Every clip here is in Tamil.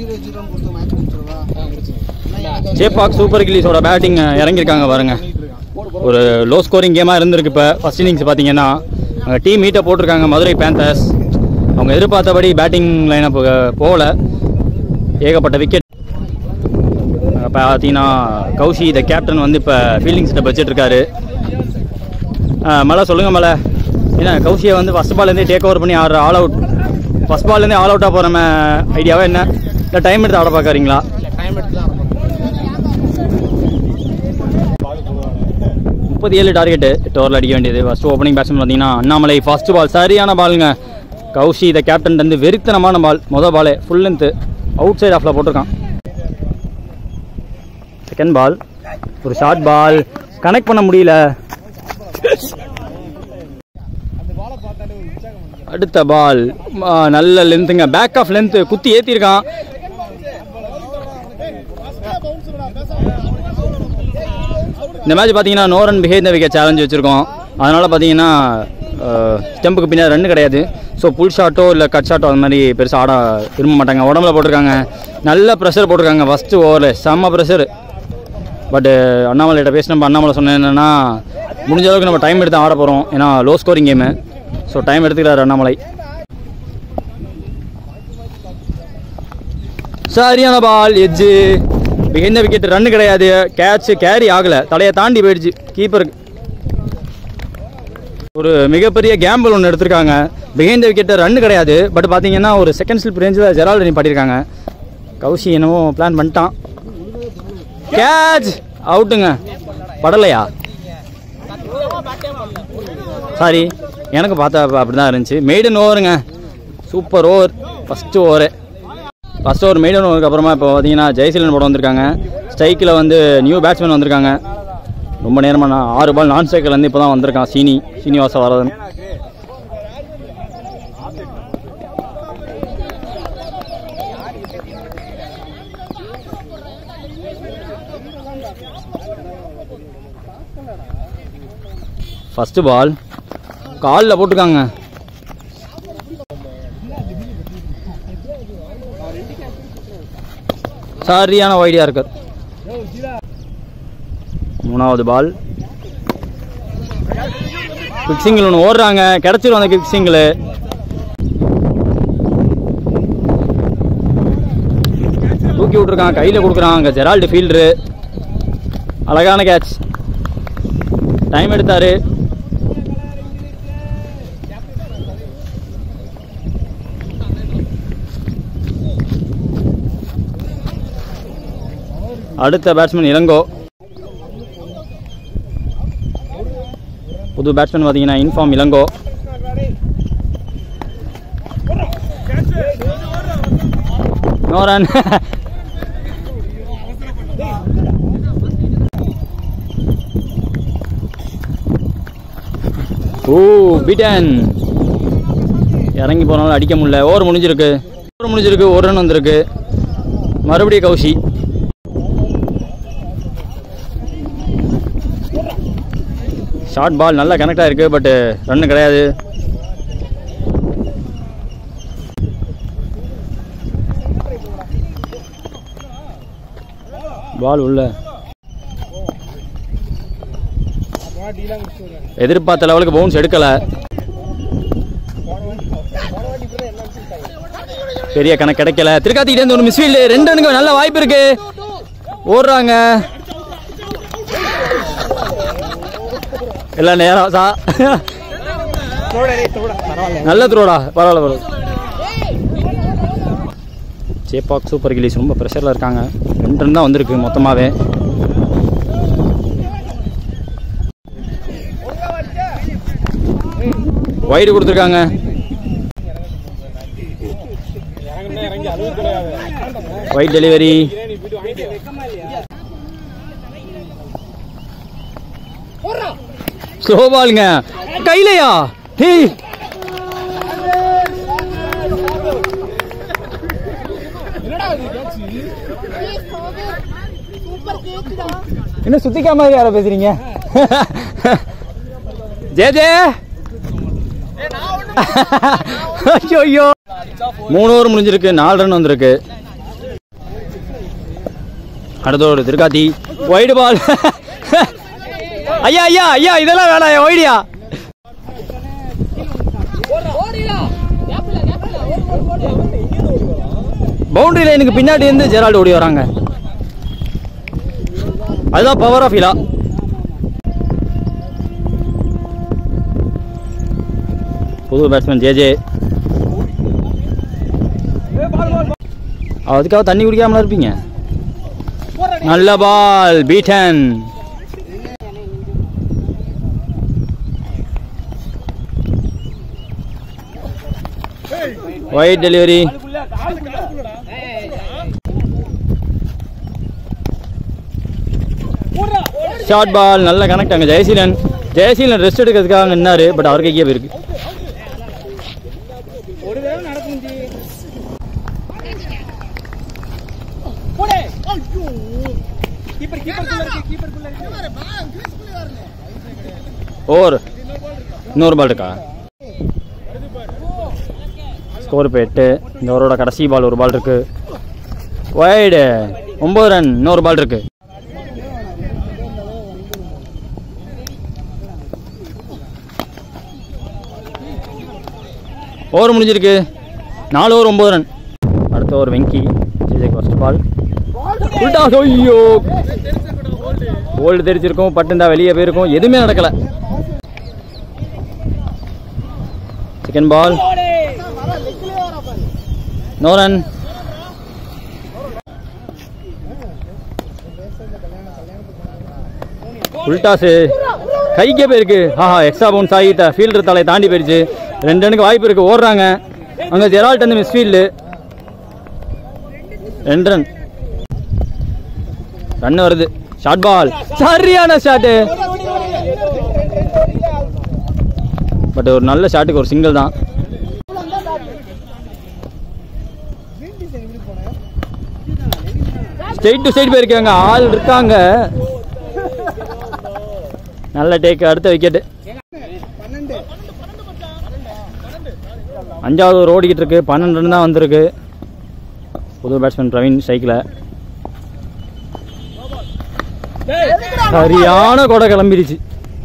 ஜீரோ ஜீரோன்னு கொடுத்து மேட்ச் முடிச்சிருவா சேப்பாக் சூப்பர் கில்லிஸோட பேட்டிங் இறங்கியிருக்காங்க பாருங்க ஒரு லோ ஸ்கோரிங் கேமாக இருந்திருக்கு இப்போ ஃபர்ஸ்ட் இன்னிங்ஸ் பார்த்தீங்கன்னா டீம் மீட்டை போட்டிருக்காங்க மதுரை பேந்தர்ஸ் அவங்க எதிர்பார்த்தபடி பேட்டிங் லைனப் போகல ஏகப்பட்ட விக்கெட் பார்த்தீங்கன்னா கௌஷி த கேப்டன் வந்து இப்போ ஃபீல்டிங் ஸ்டெப் வச்சுட்ருக்காரு மலை சொல்லுங்கள் மலை ஏன்னா கௌஷியை வந்து ஃபஸ்ட் பால்லேருந்தே டேக் ஓவர் பண்ணி ஆடுற ஆல் அவுட் ஃபஸ்ட் பால்லேருந்தே ஆல் அவுட்டாக போகிற ஐடியாவா என்ன இல்லை டைம் எடுத்து ஆட பார்க்குறீங்களா டைம் எடுத்து தான் முப்பத்தி ஏழு டார்கெட்டு எட்டு ஓவரில் அடிக்க வேண்டியது ஃபஸ்ட் ஓப்பனிங் பேட்ஸ்மேன் பார்த்தீங்கன்னா அண்ணாமலை ஃபர்ஸ்ட் பால் சரியான பாலுங்க கௌஷி த கேப்டன் வந்து வெறித்தனமான பால் மொதல் பாலே ஃபுல் லென்த்து அவுட் சைட் ஆஃபில் போட்டிருக்கான் செகண்ட் பால் ஒரு ஷார்ட் பால் கனெக்ட் பண்ண முடியல அடுத்த பால் நல்ல லென்த்துங்க பேக் ஆஃப் லென்த்து குத்தி ஏற்றிருக்கான் இந்த மேட்ச் பார்த்தீங்கன்னா நோ ரன் பிஹேவ் த விக்கெட் சேலஞ்ச் வச்சுருக்கோம் அதனால் பார்த்தீங்கன்னா ஸ்டெம்புக்கு பின்னாடி ரன் கிடையாது ஸோ புல் ஷாட்டோ இல்லை கட் ஷாட்டோ அந்த மாதிரி பெருசாக ஆட விரும்ப மாட்டாங்க உடம்புல போட்டிருக்காங்க நல்ல ப்ரெஷர் போட்டிருக்காங்க ஃபஸ்ட்டு ஓவரில் செம்ம ப்ரெஷர் பட்டு அண்ணாமலைகிட்ட பேசினப்ப அண்ணாமலை சொன்னேன் என்னென்னா முடிஞ்ச அளவுக்கு நம்ம டைம் எடுத்து ஆட போகிறோம் ஏன்னா low scoring game so time எடுத்துக்கிறாரு அண்ணாமலை சரியான ball edge behind wicket run கிடையாது கேட்ச் கேரி ஆகலை தலையை தாண்டி போயிடுச்சு கீப்பருக்கு ஒரு மிகப்பெரிய கேம்பிள் ஒன்று எடுத்திருக்காங்க பிகைந்த விக்கெட் ரன் கிடையாது பட் பார்த்தீங்கன்னா ஒரு செகண்ட் ஸ்லிப் ரேஞ்சில் ஜெரால்ட் நீ பாட்டியிருக்காங்க கௌஷி என்னவோ பிளான் பண்ணிட்டான் கேட்ச் அவுட்டுங்க படலையா சாரி எனக்கு பார்த்தா அப்படி தான் இருந்துச்சு மெய்டன் ஓவருங்க super over first over first over maiden ஓவருக்கு அப்புறமா இப்போ பார்த்தீங்கன்னா ஜெயசீலன் போட வந்திருக்காங்க ஸ்ட்ரைக்கில் வந்து நியூ பேட்ஸ்மேன் வந்திருக்காங்க ரொம்ப நேரமாக நான் ஆறு பால் நான் ஸ்ட்ரைக்கில் வந்து இப்போ தான் வந்திருக்கான் சீனி சீனிவாச வரதன் ஃபஸ்ட்டு பால் காலில் போட்டிருக்காங்க சரியான வைடியா இருக்கு மூணாவது பால் குவிக் சிங்கிள் ஒன்று ஓடுறாங்க கிடச்சிரும் அந்த குவிக் சிங்கிள் தூக்கி விட்ருக்கான் கையில் கொடுக்குறான் அங்கே ஜெரால்டு ஃபீல்டரு அழகான கேட்ச் டைம் எடுத்தாரு அடுத்த பேட்ஸ்மேன் இளங்கோ புது பேட்ஸ்மேன் பார்த்தீங்கன்னா in form Ilango no run oh beaten இறங்கி போனாலும் அடிக்க முடியல ஓவர் முடிஞ்சிருக்கு ஓவர் முடிஞ்சிருக்கு ஒரு ரன் வந்திருக்கு மறுபடியும் கௌஷி ஷார்ட் பால் நல்லா கனெக்ட் ஆயிருக்கு பட் ரன் கிடையாது பால் உள்ள எதிர்பார்த்த லெவலுக்கு பவுன்ஸ் எடுக்கல பெரிய கணக்கு கிடைக்கல திருக்காத்திக்கிட்டே இருந்து ஒரு மிஸ்ஃபீல்டு ரெண்டு ரனுக்கு நல்ல வாய்ப்பு இருக்கு ஓடுறாங்க எல்லாம் நேரம் சா நல்ல த்ரோடா பரவாயில்ல பரவாயில்ல சேப்பாக் சூப்பர் கில்லிஸ் ரொம்ப ப்ரெஷரில் இருக்காங்க ரெண்டு ரன் தான் வந்திருக்கு மொத்தமாகவே வைடு கொடுத்துருக்காங்க ஒயிட் டெலிவரி ஸ்லோ பாலுங்க கையிலையா டேய் என்ன சுத்திக்கா மாதிரி யார பேசுறீங்க ஜே ஜே ஐயோ ஐயோ மூணு ஓவர் முடிஞ்சிருக்கு நாலு ரன் வந்திருக்கு அடுத்த ஒரு திருக்காத்தி ஒயிடு பால் ஐயா ஐயா ஐயா இதெல்லாம் வேணாம் ஒயிடியா பவுண்டரி லைனுக்கு பின்னாடி இருந்து ஜெரால்டு ஓடி வராங்க அதுதான் பவர் ஆஃப் இலா புது பேட்ஸ்மேன் ஜேஜே அதுக்காக தண்ணி குடிக்காமல இருப்பீங்க நல்ல ball beaten wide delivery short ball நல்ல கனெக்ட் அங்கே ஜெயசீலன் ஜெயசீலன் ரெஸ்ட் எடுக்கிறதுக்காக அங்கே நின்னாரு பட் அவர் கைக்கே போயிருக்கு ஓவர் இன்னொரு பால் இருக்கா ஸ்கோர் இப்போ எட்டு இந்த ஓவரோட கடைசி பால் ஒரு பால் இருக்கு வைடு ஒம்பது ரன் இன்னொரு பால் இருக்கு ஓவர் முடிஞ்சிருக்கு நாலு ஓவர் ஒம்பது ரன் அடுத்த ஓவர் வெங்கி ஃபர்ஸ்ட் பால் உல்டா ஐயோ கோல்டு தெரிச்சிருக்கும் பட்டுந்தா வெளியே போயிருக்கும் எதுவுமே நடக்கல செகண்ட் பால் நோ ரன் உல்டாஸு கைக்கே போயிருக்கு ஆஹா எக்ஸ்ட்ரா பவுன்ஸ் ஆகி ஃபீல்டர் தலை தாண்டி போயிடுச்சு ரெண்டு ரனுக்கு வாய்ப்பு இருக்கு ஓடுறாங்க அங்கே ஜெரால்ட் வந்து மிஸ் ஃபீல்டு ரெண்டு ரன் ரன் வருது ஷார்ட் பால் சரியான ஷாட்டு பட் ஒரு நல்ல ஷாட்டுக்கு ஒரு சிங்கிள் தான் ஸ்ட்ரெயிட் டு சைடு போயிருக்காங்க ஆள் இருக்காங்க நல்ல டேக் அடுத்த விக்கெட் அஞ்சாவது ஒரு ஓடிக்கிட்டு இருக்கு பன்னெண்டு ரன் தான் வந்திருக்கு புது பேட்ஸ்மேன் பிரவீன் ஸ்ட்ரைக்கில் சரியான கொடை கிளம்பிடுச்சு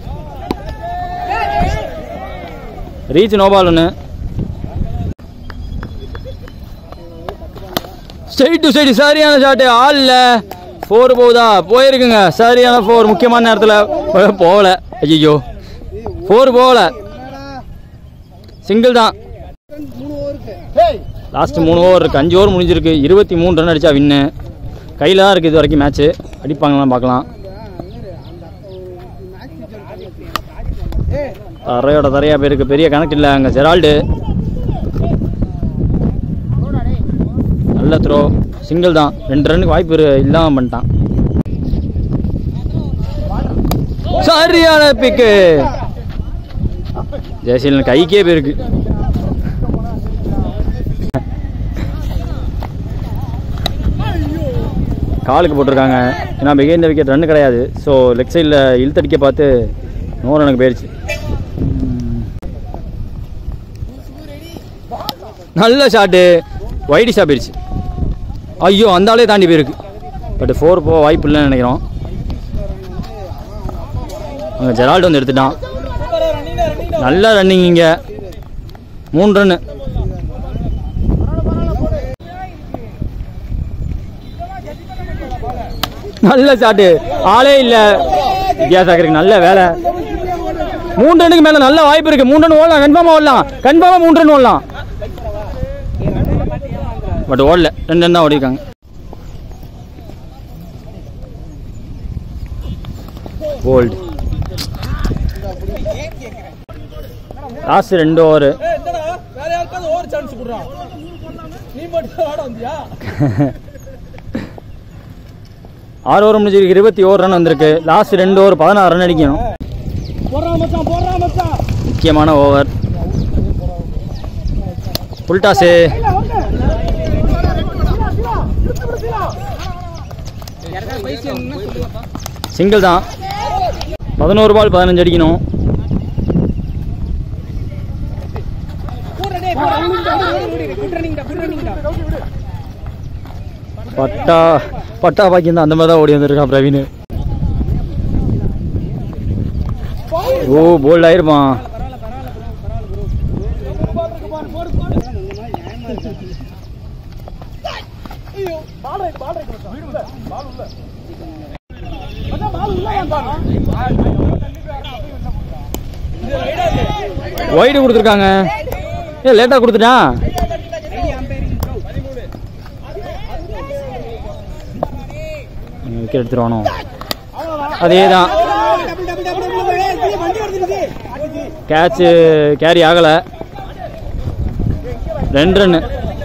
ரீச் நோபால் ஒன்று ஸ்ட்ரெயிட் டு சைடு சரியான ஷாட்டு ஆள் இல்லை ஃபோர் போகுதா போயிருக்குங்க சரியான ஃபோர் முக்கியமான நேரத்தில் போகல ஐயோ ஃபோர் போகல சிங்கிள் தான் மூணு ஓவருக்கு லாஸ்ட் மூணு ஓவர் இருக்கு அஞ்சு ஓவர் முடிஞ்சிருக்கு இருபத்தி மூணு ரன் அடிச்சா வின்னு கையில் தான் இருக்குது இது வரைக்கும் மேட்ச்சு அடிப்பாங்களாம் பார்க்கலாம் தரையோட தரையா பேருக்கு பெரிய கணக்கு இல்லை அங்கே ஜெரால்டு நல்ல த்ரோ சிங்கிள் தான் ரெண்டு ரன்னுக்கு வாய்ப்பு இரு- இல்லாம பண்ணிட்டான் சரியான பிக்கு ஜெயசீலன் கைக்கே போயிருக்கு காலுக்கு போட்டிருக்காங்க ஏன்னா பிகைந்த விக்கெட் ரன் கிடையாது ஸோ லெக் சைடில் இழுத்தடிக்க பார்த்து நோ ரனுக்கு போயிடுச்சு உம். நல்ல ஷாட்டு வைடி ஷாட் போயிடுச்சு ஐயோ அந்த ஆளே தாண்டி போயிருக்கு பட் ஃபோர் போக வாய்ப்பு இல்லைன்னு நினைக்கிறோம் அங்கே ஜெரால்டு வந்து எடுத்துட்டான் நல்ல ரன்னிங் இங்கே மூணு ரன்னு நல்ல ஷாட்டு ஆளே இல்லை வித்யாசாகருக்கு நல்ல வேலை மூணு ரன்னுக்கு மேலே நல்ல வாய்ப்பு இருக்கு மூணு ரன் ஓடலாம் கன்ஃபார்மாக ஓடலாம் கன்ஃபார்மாக மூணு ரன் ஓடலாம் பட் ஓடல ரெண்டு ரன் தான் ஓடிருக்காங்க கோல்டு லாஸ்ட் ரெண்டு ஓவர் வேற யாருக்காவது ஓவர் சான்ஸ் கொடுறா நீ மட்டும் ஆட வந்தியா ஆறு ஓவர் முடிஞ்சிருக்கு இருபத்தி ஓவர் ரன் வந்திருக்கு லாஸ்ட் ரெண்டு ஓவர் பதினாறு ரன் அடிக்கணும் போடுறா மச்சான் போடுறா மச்சான் முக்கியமான ஓவர் ஃபுல் டாஸு சிங்கிள் தான் பதினோரு பால் பதினஞ்சு அடிக்கணும் போடுறா டேய் போடுறா குட் ரன்னிங்டா குட் ரன்னிங்டா பட்டா பட்டா பாக்கியம் தான் அந்த மாதிரி தான் ஓடி வந்திருக்கான் பிரவீன் ஓ போல்ட் ஆயிருப்பான் ஒயிடு கொடுத்துருக்காங்க ஏ லேட்டாக கொடுத்துட்டான் விக்கெட் எடுத்துருவானோ அதே தான் கேட்சு கேரி ஆகலை ரெண்டு run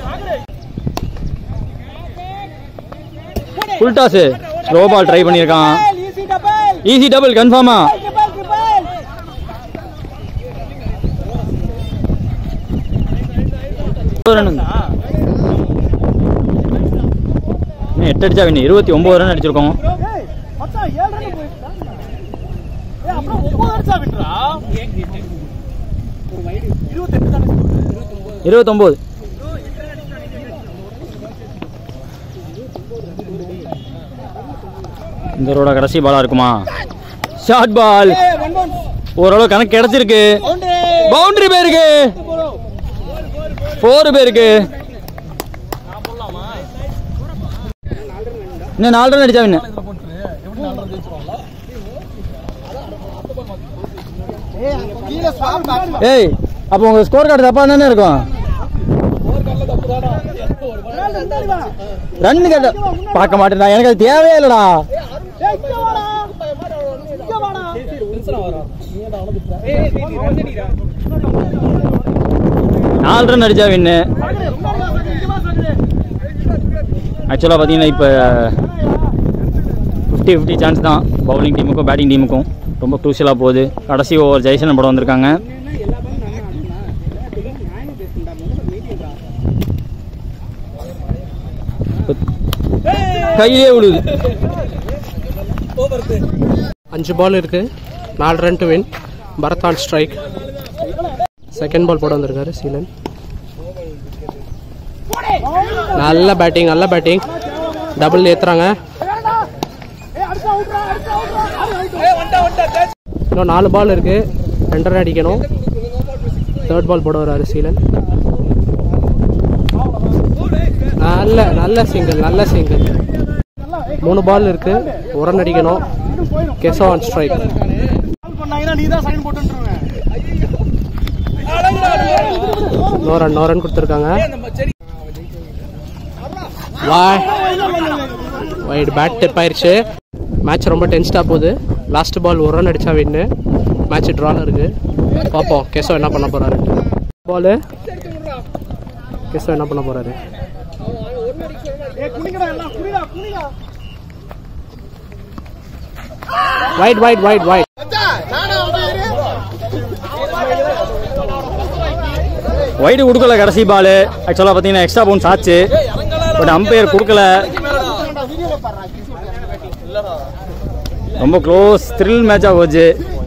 full toss slow ball try பண்ணியிருக்கான் ஈஸி டபுள் கன்ஃபார்மா ரன் எட்டு அடிச்சா வேணும் இருபத்தி ஒம்பது ரன் அடிச்சிருக்கோம் இருபத்தொம்போது இந்த ரோட கடைசி பாலா இருக்குமா ஷார்ட் பால் ஓரளவு கணக்கு கிடைச்சிருக்கு பவுண்டரி பேருக்கு ஃபோர் பேருக்கு இன்னும் நாலு ரன் அடிச்சா இன்னும் கீழே ஸ்வாப் காட்டு ஏய் அப்போ உங்க ஸ்கோர் கார்டு தப்பா தானே இருக்கும் ரன் கேட்ட பார்க்க மாட்டேன்டா எனக்கு அது தேவையே இல்லடா நாலு ரன் அடிச்சா வின்னு ஆக்சுவலாக பார்த்தீங்கன்னா இப்போ ஃபிஃப்டி ஃபிஃப்டி சான்ஸ் தான் பவுலிங் டீமுக்கும் பேட்டிங் டீமுக்கும் ரொம்ப க்ரூஷியலாக போகுது கடைசி ஓவர் ஜெய்சன் படம் வந்திருக்காங்க கையிலே விழுது அஞ்சு பால் இருக்கு நாலு run to win Bharath on strike second ball போட வந்திருக்காரு சீலன் நல்ல பேட்டிங் நல்ல பேட்டிங் டபுள் ஏத்துறாங்க இன்னும் நாலு பால் இருக்கு ரெண்டு ரன் அடிக்கணும் தேர்ட் பால் போட வராரு சீலன் நல்ல நல்ல சிங்கிள் நல்ல சிங்கிள் மூணு பால் இருக்கு ஒரு ரன் அடிக்கணும் கெசோ on strike no run no run கொடுத்துருக்காங்க வாய் வைட் பேட் டெப் ஆயிருச்சு மேட்ச் ரொம்ப டென்ஸ்டாக போகுது லாஸ்ட் பால் ஒரு ரன் அடிச்சா வின்னு மேட்ச் ட்ரால இருக்கு பார்ப்போம் கெசோ என்ன பண்ண போறாரு பால் கெசோ என்ன பண்ண போறாரு wide wide wide wide wide கொடுக்கல கடைசி பால் ஆக்சுவலாக பார்த்தீங்கன்னா எக்ஸ்ட்ரா பவுன்ஸ் ஆச்சு பட் அம்பையர் கொடுக்கல ரொம்ப க்ளோஸ் த்ரில் மேட்சாக போச்சு